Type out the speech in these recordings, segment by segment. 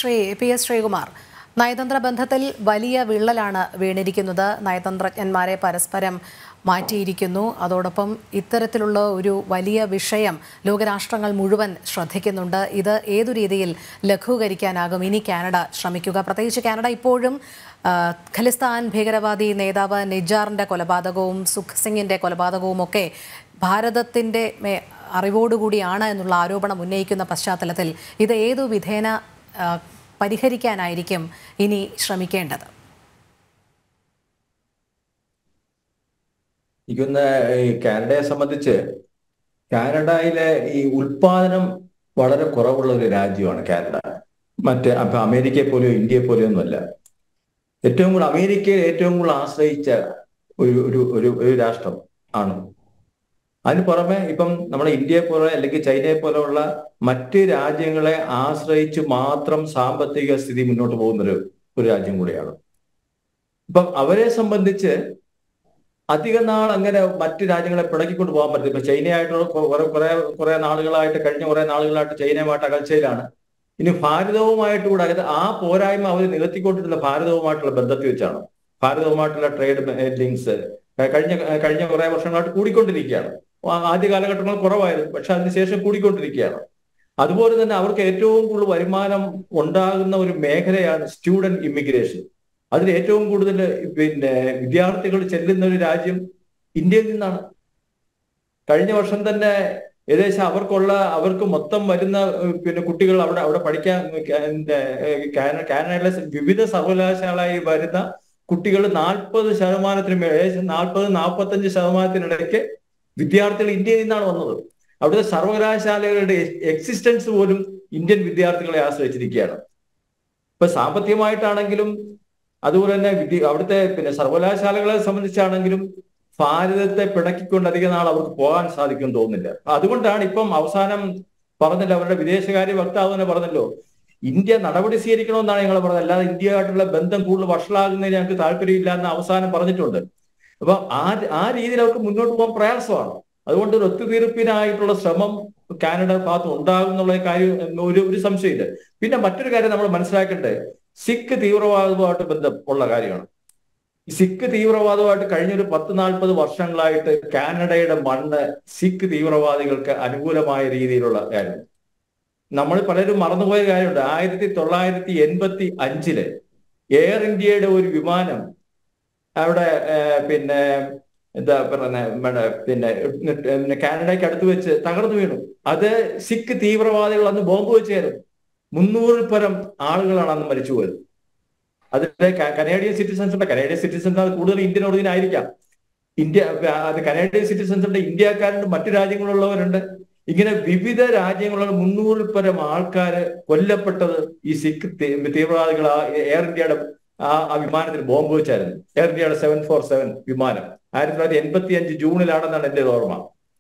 Shri P S Sreekumar നയതന്ത്ര ബന്ധത്തിൽ വലിയ വിള്ളലാണ് വീണിരിക്കുന്നത് നയതന്ത്രജ്ഞന്മാരെ പരസ്പരം മാറ്റിയിരിക്കുന്നു അതോടൊപ്പം ഇത്തരത്തിലുള്ള ഒരു വലിയ വിഷയം ലോകരാഷ്ട്രങ്ങൾ മുഴുവൻ ശ്രദ്ധിക്കുന്നുണ്ട് ഇത് ഏതു രീതിയിൽ ലഘൂകരിക്കാനാകും ഇനി കാനഡ ശ്രമിക്കുക പ്രത്യേകിച്ച് കാനഡ ഇപ്പോഴും ആ, ഖലിസ്ഥാൻ ഭീകരവാദി നേതാവ് നിജാറിന്റെ കൊലപാതകവും സുഖ് സിംഗിന്റെ കൊലപാതകവും ഒക്കെ ഭാരതത്തിന്റെ മേ അറിവോടുകൂടിയാണ് എന്നുള്ള ആരോപണം ഉന്നയിക്കുന്ന പശ്ചാത്തലത്തിൽ ഇത് ഏതു വിധേന ആ, പരിഹരിക്കാനായിരിക്കും ഇനി ശ്രമിക്കേണ്ടത് എനിക്കൊന്ന് ഈ കാനഡയെ സംബന്ധിച്ച് കാനഡയിലെ ഈ ഉൽപാദനം വളരെ കുറവുള്ള ഒരു രാജ്യമാണ് കാനഡ മറ്റ് അപ്പൊ അമേരിക്കയെ പോലെയോ ഇന്ത്യയെ പോലെയോ ഒന്നുമല്ല ഏറ്റവും കൂടുതൽ അമേരിക്കയെ ഏറ്റവും കൂടുതൽ ആശ്രയിച്ച ഒരു ഒരു ഒരു ഒരു രാഷ്ട്രം ആണ് അതിന് പുറമെ ഇപ്പം നമ്മുടെ ഇന്ത്യയെ പോലെ അല്ലെങ്കിൽ ചൈനയെ പോലെയുള്ള മറ്റ് രാജ്യങ്ങളെ ആശ്രയിച്ച് മാത്രം സാമ്പത്തിക സ്ഥിതി മുന്നോട്ട് പോകുന്ന ഒരു ഒരു രാജ്യം കൂടിയാണ് ഇപ്പം അവരെ സംബന്ധിച്ച് അധിക നാൾ അങ്ങനെ മറ്റ് രാജ്യങ്ങളെ പിണക്കിക്കൊണ്ട് പോകാൻ പറ്റില്ല ഇപ്പൊ ചൈനയായിട്ടുള്ള കുറെ കുറെ കുറെ നാളുകളായിട്ട് കഴിഞ്ഞ കുറെ നാളുകളായിട്ട് ചൈനയുമായിട്ട് അകൽച്ചയിലാണ് ഇനി ഭാരതവുമായിട്ട് കൂടെ അകത്ത് ആ പോരായ്മ അവർ നികത്തിക്കൊണ്ടിരുന്ന ഭാരതവുമായിട്ടുള്ള ബന്ധത്തിൽ വെച്ചാണ് ഭാരതവുമായിട്ടുള്ള ട്രേഡ് ലിങ്ക്സ് കഴിഞ്ഞ കഴിഞ്ഞ കുറെ വർഷങ്ങളായിട്ട് കൂടിക്കൊണ്ടിരിക്കുകയാണ് ആ- ആദ്യ കാലഘട്ടങ്ങൾ കുറവായിരുന്നു പക്ഷെ അതിനുശേഷം കൂടിക്കൊണ്ടിരിക്കുകയാണ് അതുപോലെ തന്നെ അവർക്ക് ഏറ്റവും കൂടുതൽ വരുമാനം ഉണ്ടാകുന്ന ഒരു മേഖലയാണ് സ്റ്റുഡന്റ് ഇമിഗ്രേഷൻ അതിൽ ഏറ്റവും കൂടുതൽ പിന്നെ വിദ്യാർത്ഥികൾ ചെല്ലുന്ന ഒരു രാജ്യം ഇന്ത്യയിൽ നിന്നാണ് കഴിഞ്ഞ വർഷം തന്നെ ഏകദേശം അവർക്കുള്ള അവർക്ക് മൊത്തം വരുന്ന ഏഹ്, പിന്നെ കുട്ടികൾ അവിടെ അവിടെ പഠിക്കാൻ ഏഹ്, കാന- കാനഡയിലെ വിവിധ സർവകലാശാലയിൽ വരുന്ന കുട്ടികൾ നാൽപ്പത് ശതമാനത്തിന് മേൽ ഏകദേശം നാൽപ്പത് നാൽപ്പത്തഞ്ച് ശതമാനത്തിനിടയ്ക്ക് വിദ്യാർത്ഥികൾ ഇന്ത്യയിൽ നിന്നാണ് വന്നത് അവിടുത്തെ സർവകലാശാലകളുടെ എക്സിസ്റ്റൻസ് പോലും ഇന്ത്യൻ വിദ്യാർത്ഥികളെ ആശ്രയിച്ചിരിക്കുകയാണ് ഇപ്പൊ സാമ്പത്തികമായിട്ടാണെങ്കിലും അതുപോലെ തന്നെ വിദ്യ അവിടുത്തെ പിന്നെ സർവകലാശാലകളെ സംബന്ധിച്ചാണെങ്കിലും ഭാരതത്തെ പിണക്കിക്കൊണ്ട് അധിക നാൾ അവർക്ക് പോകാൻ സാധിക്കും തോന്നുന്നില്ല അതുകൊണ്ടാണ് ഇപ്പം അവസാനം പറഞ്ഞല്ലോ അവരുടെ വിദേശകാര്യ വക്താവ് തന്നെ പറഞ്ഞല്ലോ ഇന്ത്യ നടപടി സ്വീകരിക്കണമെന്നാണ് ഞങ്ങൾ പറഞ്ഞത് അല്ലാതെ ഇന്ത്യയായിട്ടുള്ള ബന്ധം കൂടുതൽ വഷളാകുന്നതിന് ഞങ്ങൾക്ക് താല്പര്യമില്ല എന്ന് അവസാനം പറഞ്ഞിട്ടുണ്ട് അപ്പൊ ആ ആ രീതിയിൽ അവർക്ക് മുന്നോട്ട് പോകാൻ പ്രയാസമാണ് അതുകൊണ്ട് ഒരു ഒത്തുതീർപ്പിനായിട്ടുള്ള ശ്രമം കാനഡ ഭാഗത്ത് ഉണ്ടാകും എന്നുള്ള കാര്യം ഒരു ഒരു സംശയമില്ല പിന്നെ മറ്റൊരു കാര്യം നമ്മൾ മനസ്സിലാക്കേണ്ടത് സിഖ് തീവ്രവാദവുമായിട്ട് ബന്ധം ഉള്ള കാര്യമാണ് ഈ സിഖ് തീവ്രവാദവുമായിട്ട് കഴിഞ്ഞൊരു പത്ത് നാൽപ്പത് വർഷങ്ങളായിട്ട് കാനഡയുടെ മണ്ണ് സിഖ് തീവ്രവാദികൾക്ക് അനുകൂലമായ രീതിയിലുള്ള കാര്യം നമ്മൾ പലരും മറന്നുപോയ കാര്യമുണ്ട് ആയിരത്തി തൊള്ളായിരത്തി എൺപത്തി അഞ്ചില് എയർ ഇന്ത്യയുടെ ഒരു വിമാനം അവിടെ ഏർ, പിന്നെ എന്താ പറയുന്ന പിന്നെ പിന്നെ കാനഡയ്ക്ക് അടുത്ത് വെച്ച് തകർന്നു വീണു അത് സിഖ് തീവ്രവാദികൾ അന്ന് ബോംബ് വെച്ചായിരുന്നു മുന്നൂറിൽ പരം ആളുകളാണ് അന്ന് മരിച്ചുപോയത് അതിലെ ക- കനേഡിയൻ സിറ്റിസൺസ് ഉണ്ട് കനേഡിയൻ സിറ്റിസൺസ് അത് കൂടുതൽ ഇന്ത്യൻ ഒറിജിൻ ആയിരിക്കാം ഇന്ത്യ അത് കനേഡിയൻ സിറ്റിസൺസ് ഉണ്ട് ഇന്ത്യക്കാരുണ്ട് മറ്റു രാജ്യങ്ങളുള്ളവരുണ്ട് ഇങ്ങനെ വിവിധ രാജ്യങ്ങളുള്ള മുന്നൂറിൽ പരം ആൾക്കാര് കൊല്ലപ്പെട്ടത് ഈ സിഖ് തീ- തീവ്രവാദികൾ ആ എയർ ഇന്ത്യയുടെ ആ ആ വിമാനത്തിൽ ബോംബ് വെച്ചായിരുന്നു എയർ ഇന്ത്യയുടെ സെവൻ ഫോർ സെവൻ വിമാനം ആയിരത്തി തൊള്ളായിരത്തി എൺപത്തി അഞ്ച് ജൂണിലാണെന്നാണ് എന്റെ ഓർമ്മ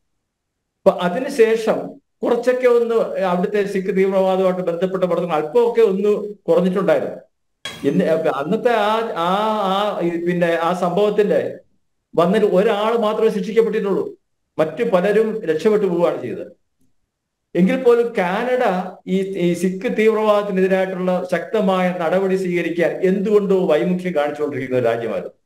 അപ്പൊ അതിനുശേഷം കുറച്ചൊക്കെ ഒന്ന് അവിടുത്തെ സിഖ് തീവ്രവാദവുമായിട്ട് ബന്ധപ്പെട്ട പ്രവർത്തനങ്ങൾ അല്പമൊക്കെ ഒന്ന് കുറഞ്ഞിട്ടുണ്ടായിരുന്നു ഇന്ന് അന്നത്തെ ആ ആ ആ ഈ പിന്നെ ആ സംഭവത്തിന്റെ വന്നിട്ട് ഒരാൾ മാത്രമേ ശിക്ഷിക്കപ്പെട്ടിട്ടുള്ളൂ മറ്റു പലരും രക്ഷപ്പെട്ടു പോവുകയാണ് ചെയ്തത് എങ്കിൽ പോലും കാനഡ ഈ ഈ സിഖ് തീവ്രവാദത്തിനെതിരായിട്ടുള്ള ശക്തമായ നടപടി സ്വീകരിക്കാൻ എന്തുകൊണ്ടോ വൈമുഖ്യം കാണിച്ചുകൊണ്ടിരിക്കുന്ന ഒരു രാജ്യമായിരുന്നു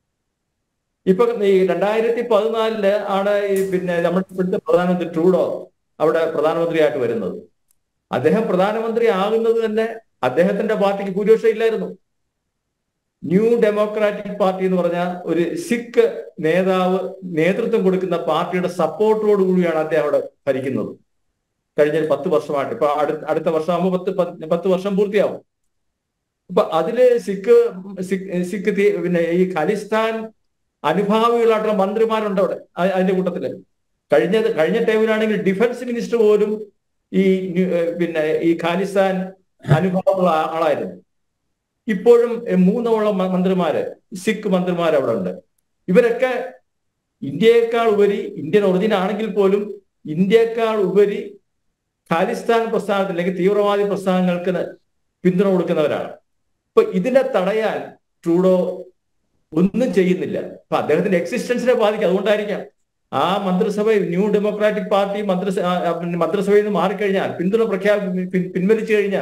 ഇപ്പൊ ഈ രണ്ടായിരത്തി പതിനാലില് ആണ് ഈ പിന്നെ നമ്മുടെ ഇപ്പോഴത്തെ പ്രധാനമന്ത്രി ട്രൂഡോ അവിടെ പ്രധാനമന്ത്രിയായിട്ട് വരുന്നത് അദ്ദേഹം പ്രധാനമന്ത്രി ആകുന്നത് തന്നെ അദ്ദേഹത്തിന്റെ പാർട്ടിക്ക് ഭൂരിപക്ഷം ഇല്ലായിരുന്നു ന്യൂ ഡെമോക്രാറ്റിക് പാർട്ടി എന്ന് പറഞ്ഞ ഒരു സിഖ് നേതാവ് നേതൃത്വം കൊടുക്കുന്ന പാർട്ടിയുടെ സപ്പോർട്ടോട് കൂടിയാണ് അദ്ദേഹം അവിടെ ഭരിക്കുന്നത് കഴിഞ്ഞ ഒരു പത്ത് വർഷമായിട്ട് ഇപ്പൊ അടുത്ത അടുത്ത വർഷമാകുമ്പോൾ പത്ത് പത്ത് പത്ത് വർഷം പൂർത്തിയാവും അപ്പൊ അതില് സിഖ് സിഖ് സിഖ് തീ- പിന്നെ ഈ ഖലിസ്ഥാൻ അനുഭാവികളായിട്ടുള്ള മന്ത്രിമാരുണ്ട് അവിടെ അ- അതിന്റെ കൂട്ടത്തില് കഴിഞ്ഞ കഴിഞ്ഞ ടൈമിലാണെങ്കിൽ ഡിഫൻസ് മിനിസ്റ്റർ പോലും ഈ ന്യൂ- ഏഹ് പിന്നെ ഈ ഖാലിസ്ഥാൻ അനുഭാവമുള്ള ആ- ആളായിരുന്നു ഇപ്പോഴും എ, മൂന്നോളം മ- മന്ത്രിമാര് സിഖ് മന്ത്രിമാർ അവിടെ ഉണ്ട് ഇവരൊക്കെ ഇന്ത്യയെക്കാൾ ഉപരി ഇന്ത്യൻ ഒറിജിൻ ആണെങ്കിൽ പോലും ഇന്ത്യയെക്കാൾ ഉപരി ഖാലിസ്ഥാൻ പ്രസ്ഥാനത്തിന് അല്ലെങ്കിൽ തീവ്രവാദി പ്രസ്ഥാനങ്ങൾക്ക് പിന്തുണ കൊടുക്കുന്നവരാണ് ഇപ്പൊ ഇതിനെ തടയാൻ ട്രൂഡോ ഒന്നും ചെയ്യുന്നില്ല അപ്പൊ അദ്ദേഹത്തിന്റെ എക്സിസ്റ്റൻസിനെ ബാധിക്കും അതുകൊണ്ടായിരിക്കാം ആ മന്ത്രിസഭ ന്യൂ ഡെമോക്രാറ്റിക് പാർട്ടി മന്ത്രിസ ആ, ആ, പിന്നെ മന്ത്രിസഭയിൽ നിന്ന് മാറിക്കഴിഞ്ഞാൽ പിന്തുണ പ്രഖ്യാപി പിൻ- പിൻവലിച്ചു കഴിഞ്ഞാൽ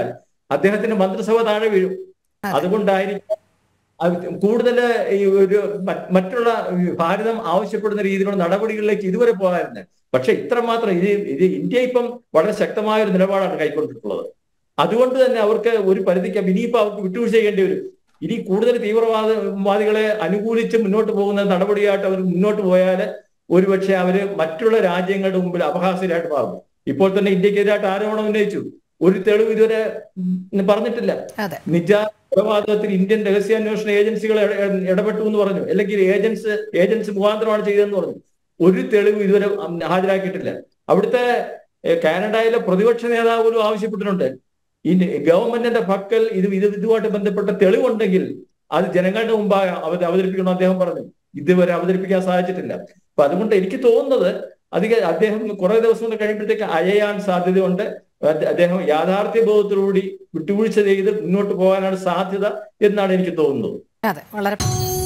അദ്ദേഹത്തിന്റെ മന്ത്രിസഭ താഴെ വീഴും അതെ. അതുകൊണ്ടായിരിക്കും അത് കൂടുതൽ ഈ ഒരു മ- മറ്റുള്ള ഈ ഭാരതം ആവശ്യപ്പെടുന്ന രീതിയിലുള്ള നടപടികളിലേക്ക് ഇതുവരെ പോകാറുണ്ട് പക്ഷെ ഇത്രമാത്രം ഇത് ഇത് ഇന്ത്യ ഇപ്പം വളരെ ശക്തമായ ഒരു നിലപാടാണ് കൈക്കൊണ്ടിട്ടുള്ളത് അതുകൊണ്ട് തന്നെ അവർക്ക് ഒരു പരിധിക്ക് ഇനിയിപ്പോ അവർക്ക് വിട്ടുവീഴ്ച ചെയ്യേണ്ടി വരും ഇനി കൂടുതൽ തീവ്രവാദവാദികളെ അനുകൂലിച്ച് മുന്നോട്ട് പോകുന്ന നടപടിയായിട്ട് അവർ മുന്നോട്ട് പോയാൽ ഒരുപക്ഷെ അവര് മറ്റുള്ള രാജ്യങ്ങളുടെ മുമ്പിൽ അപഹാസ്യരായിട്ട് മാറും ഇപ്പോൾ തന്നെ ഇന്ത്യക്കെതിരായിട്ട് ആരോപണം ഉന്നയിച്ചു ഒരു തെളിവ് ഇതുവരെ ഉം, പറഞ്ഞിട്ടില്ല അതെ നിജ കൊലപാതകത്തിൽ ഇന്ത്യൻ രഹസ്യാന്വേഷണ ഏജൻസികൾ ഇട- ഇട- ഇടപെട്ടു എന്ന് പറഞ്ഞു അല്ലെങ്കിൽ ഏജൻസ് ഏജൻസി മുഖാന്തരമാണ് ചെയ്തതെന്ന് പറഞ്ഞു ഒരു തെളിവ് ഇതുവരെ ഉം, ഹാജരാക്കിയിട്ടില്ല അവിടുത്തെ ഏഹ്, കാനഡയിലെ പ്രതിപക്ഷ നേതാവ് പോലും ആവശ്യപ്പെട്ടിട്ടുണ്ട് ഈ ഗവൺമെന്റിന്റെ പക്കൽ ഇത് ഇത് ഇതുമായിട്ട് ബന്ധപ്പെട്ട തെളിവുണ്ടെങ്കിൽ അത് ജനങ്ങളുടെ മുമ്പാകെ അവ- അവതരിപ്പിക്കണം അദ്ദേഹം പറഞ്ഞു ഇതുവരെ അവതരിപ്പിക്കാൻ സാധിച്ചിട്ടില്ല അപ്പൊ അതുകൊണ്ട് എനിക്ക് തോന്നുന്നത് അധികം അദ്ദേഹം കുറെ ദിവസം കൊണ്ട് കഴിയുമ്പോഴത്തേക്ക് അയയാൻ സാധ്യതയുണ്ട് അത് അദ്ദേഹം യാഥാർത്ഥ്യ ബോധത്തോടുകൂടി വിട്ടുവീഴ്ച ചെയ്ത് മുന്നോട്ട് പോകാനാണ് സാധ്യത എന്നാണ് എനിക്ക് തോന്നുന്നത് അതെ വളരെ